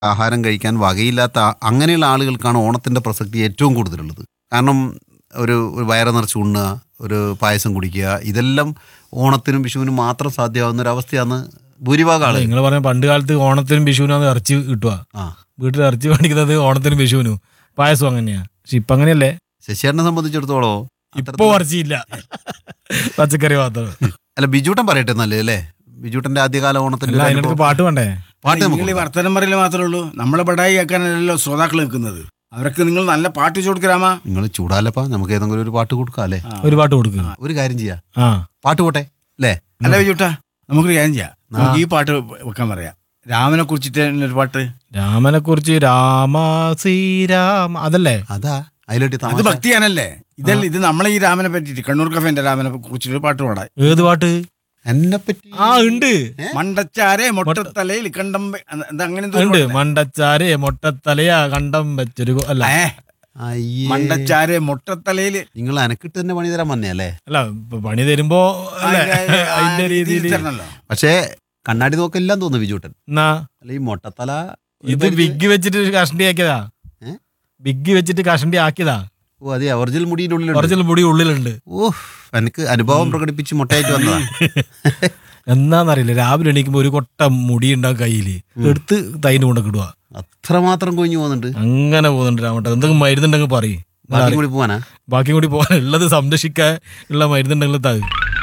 ആഹാരം കഴിക്കാൻ വകയില്ലാത്ത ആ- അങ്ങനെയുള്ള ആളുകൾക്കാണ് ഓണത്തിൻ്റെ പ്രസക്തി ഏറ്റവും കൂടുതലുള്ളത് കാരണം ഒരു ഒരു വയറ് നിറച്ച് ഉണ്ണുക ഒരു പായസം കുടിക്കുക ഇതെല്ലാം ഓണത്തിനും വിഷുവിനും മാത്രം സാധ്യമാവുന്ന ഒരു അവസ്ഥയാണ് ഭൂരിഭാഗം ആളുകൾ നിങ്ങൾ പറഞ്ഞ പണ്ട് കാലത്ത് ഓണത്തിനും വിഷുവിനും ഇറച്ചി കിട്ടുക ആ വീട്ടിൽ ഇറച്ചി മേടിക്കുന്നത് ഓണത്തിനും വിഷുവിനും പായസം അങ്ങനെയാ പക്ഷെ ഇപ്പൊ അങ്ങനെയല്ലേ ശശിയേട്ടനെ സംബന്ധിച്ചിടത്തോളം ഇപ്പൊ ഇറച്ചിയില്ല പച്ചക്കറി മാത്രം അല്ല ബിജൂട്ടൻ പറയട്ടെ നല്ലത് അല്ലേ ബിജൂട്ടന്റെ ആദ്യകാല ഓണത്തിന്റെ അല്ല ഒരു അതിനടുത്ത് അനുഭവം. പാട്ട് വേണ്ടേ പാട്ട് നമുക്ക് നിങ്ങൾ ഈ കൊടുക്കാം. വർത്തമാനം പറയല് മാത്രമേ ഉള്ളൂ നമ്മളെ ബടായി ആക്കാനല്ലോ ശ്രോതാക്കൾ നിൽക്കുന്നത് അവർക്ക് നിങ്ങൾ നല്ല പാട്ട് ചോദിക്കരാമാ നിങ്ങൾ ചൂടാലപ്പാ നമുക്ക് ഏതെങ്കിലും ഒരു പാട്ട് കൊടുക്കാം അല്ലേ ഒരു പാട്ട് കൊടുക്കുക ഒരു കാര്യം ചെയ്യാം ആ പാട്ട് പോട്ടെ അല്ലേ അല്ല വിജുട്ടാ നമുക്കൊരു കാര്യം ചെയ്യാം നമുക്ക് ഈ പാട്ട് വെക്കാൻ പറയാം രാമനെ കുറിച്ചിട്ട് ഒരു പാട്ട് രാമനെ കുറിച്ച് രാമ ശ്രീരാമ അതല്ലേ അതാ അതിലോട്ട് അത് തമാശ ഭക്തിയാണല്ലേ ഇതല്ല ഇത് നമ്മളെ ഈ രാമനെ പറ്റിയിട്ട് കണ്ണൂർ കഫേന്റെ രാമനെ കുറിച്ചിട്ട് പാട്ട് പാടാം ഏത് പാട്ട് എന്നെ പറ്റി ആ ഉണ്ട് മണ്ടച്ചാരെ മൊട്ടത്തലയിൽ കണ്ടം എന്താ അങ്ങനെ എന്തോ ഒരു ഉണ്ട് പാട്ടുണ്ട്. മണ്ടച്ചാരെ മൊട്ടത്തലയാ കണ്ടം വെച്ചൊരു കൊ- അല്ല ഏ, അയ്യേ മണ്ടച്ചാരെ മൊട്ടത്തലയില് നിങ്ങൾ അനക്കിട്ട് തന്നെ പണി തരാൻ വന്നേ അല്ലേ അല്ല ഇപ്പൊ പണി തരുമ്പോ അല്ലേ അതിന്റെ- ആ അതിന്റെ രീതിയിൽ തരണല്ലോ. പക്ഷേ കണ്ണാടി നോക്കെല്ലാം തോന്നുന്നു ബിജൂട്ടൻ എന്നാ അല്ല ഈ മൊട്ടത്തല ഒരു ഇത് പരിധി- ബിഗ് വെച്ചിട്ട് കഷണ്ടി ആക്കിയതാ ഏ? ബിഗ് വെച്ചിട്ട് കഷണ്ടി ആക്കിയതാ ഓ അതെ ഒറിജിനൽ മുടിയുടെ ഉള്ളിലുണ്ട് ഒറിജിനൽ മുടി ഉള്ളിലുണ്ട് ഓ എനിക്ക് അനുഭവം പ്രകടിപ്പിച്ച് മുട്ടയായിട്ട് വന്നതാ എന്നാന്നറിയില്ല രാവിലെ എണീക്കുമ്പോ ഒരു കൊട്ട മുടി ഉണ്ടാവും കയ്യില് എടുത്ത് തൈന് കൊണ്ടൊക്കെ ഇടുക അത്രമാത്രം കൊഞ്ഞു പോകുന്നുണ്ട് അങ്ങനെ പോകുന്നുണ്ട് രാമട്ട എന്തെങ്കിലും മരുന്നുണ്ടെങ്കിൽ പറയും ബാക്കി കൂടി പോവാനാ ബാക്കി കൂടി പോകാൻ ഉള്ളത് സംരക്ഷിക്കാൻ ഉള്ള മരുന്നുണ്ടെങ്കിൽ താ